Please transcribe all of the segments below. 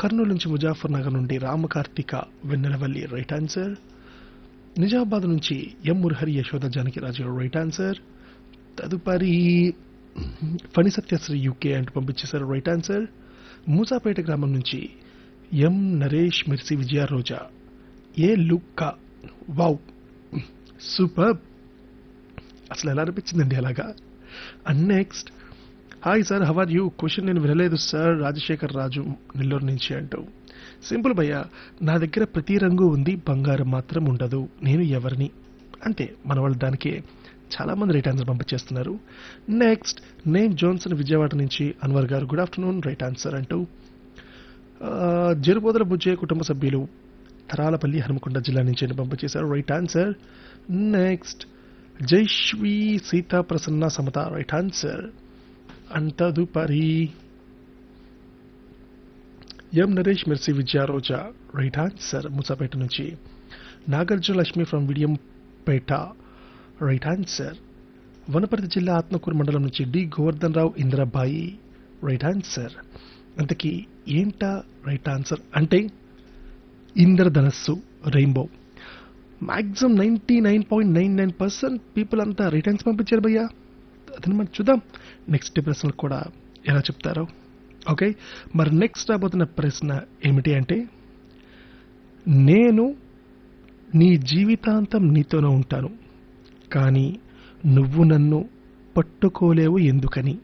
కర్నూలు నుంచి ముజాఫర్ నగర్ నుండి Ramakarthika Vennelavalli right answer Nizamabad నుంచి M Murahari Yashoda Janakiraju right answer తదుపరి ఫణి సత్యశ్రీ యూకే అంటూ పంపించేశారు రైట్ ఆన్సర్ మూసాపేట గ్రామం నుంచి ఎం నరేష్ మిర్సి విజయ రోజా ఏ లుక్క వావ్ సూపర్ అసలు ఎలా అనిపించిందండి అలాగా and next hi sir how are you question నేను వినలేదు సార్ రాజశేఖర్ రాజు నెల్లూరు నుంచి అంటూ సింపుల్ భయ్య నా దగ్గర ప్రతి రంగు ఉంది బంగారం మాత్రం ఉండదు నేను ఎవరిని అంతే మన వాళ్ళు దానికే చాలా మంది రైట్ ఆన్సర్ పంపించేస్తున్నారు నెక్స్ట్ నేను జోన్సన్ విజయవాడ నుంచి అన్వర్ గారు గుడ్ ఆఫ్టర్నూన్ రైట్ ఆన్సర్ అంటూ ఆ, జరుబోదల బుజ్జే కుటుంబ సభ్యులు తరాలపల్లి హనుమకొండ జిల్లా నుంచి అని పంపించేశారు right answer next Jaishvi Sita Prasanna Samata right answer and తదుపరి M Naresh Mercy Vijaya Roja right answer Musapeta నుంచి Nagarjuna Lakshmi from Vidiyampeta right answer Wanaparthy జిల్లా ఆత్మకూరు మండలం నుంచి D Govardhan Rao Indrabai right answer అంతకీ ఏంటా రైట్ ఆన్సర్ అంటే ఇంద్రధనస్సు rainbow maximum ninety nine point nine nine percent people అంతా రైట్ ఆన్సర్ పంపించారు భయ్యా అదని మనం చూద్దాం నెక్స్ట్ ప్రశ్నలు కూడా ఎలా చెప్తారో ఓకే మరి నెక్స్ట్ రాబోతున్న ప్రశ్న ఏమిటి అంటే నేను నీ జీవితాంతం నీతోనే ఉంటాను కానీ నువ్వు నన్ను పట్టుకోలేవు ఎందుకని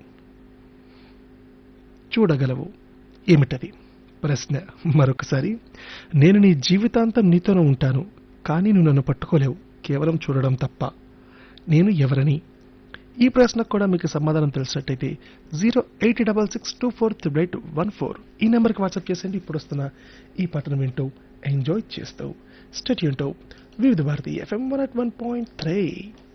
చూడగలవు ఏమిటది ప్రశ్న మరొకసారి నేను నీ జీవితాంతం నీతోనే ఉంటాను కానీ నువ్వు నన్ను పట్టుకోలేవు కేవలం చూడడం తప్ప నేను ఎవరని ఈ ప్రశ్నకు కూడా మీకు సమాధానం తెలిసినట్టయితే zero eight double six two four triple eight one four ఈ నెంబర్కి వాట్సాప్ చేసేయండి ఇప్పుడు వస్తున్న ఈ పాటను వింటూ ఎంజాయ్ చేస్తూ స్టెట్ Vividh Bharati FM one at one point three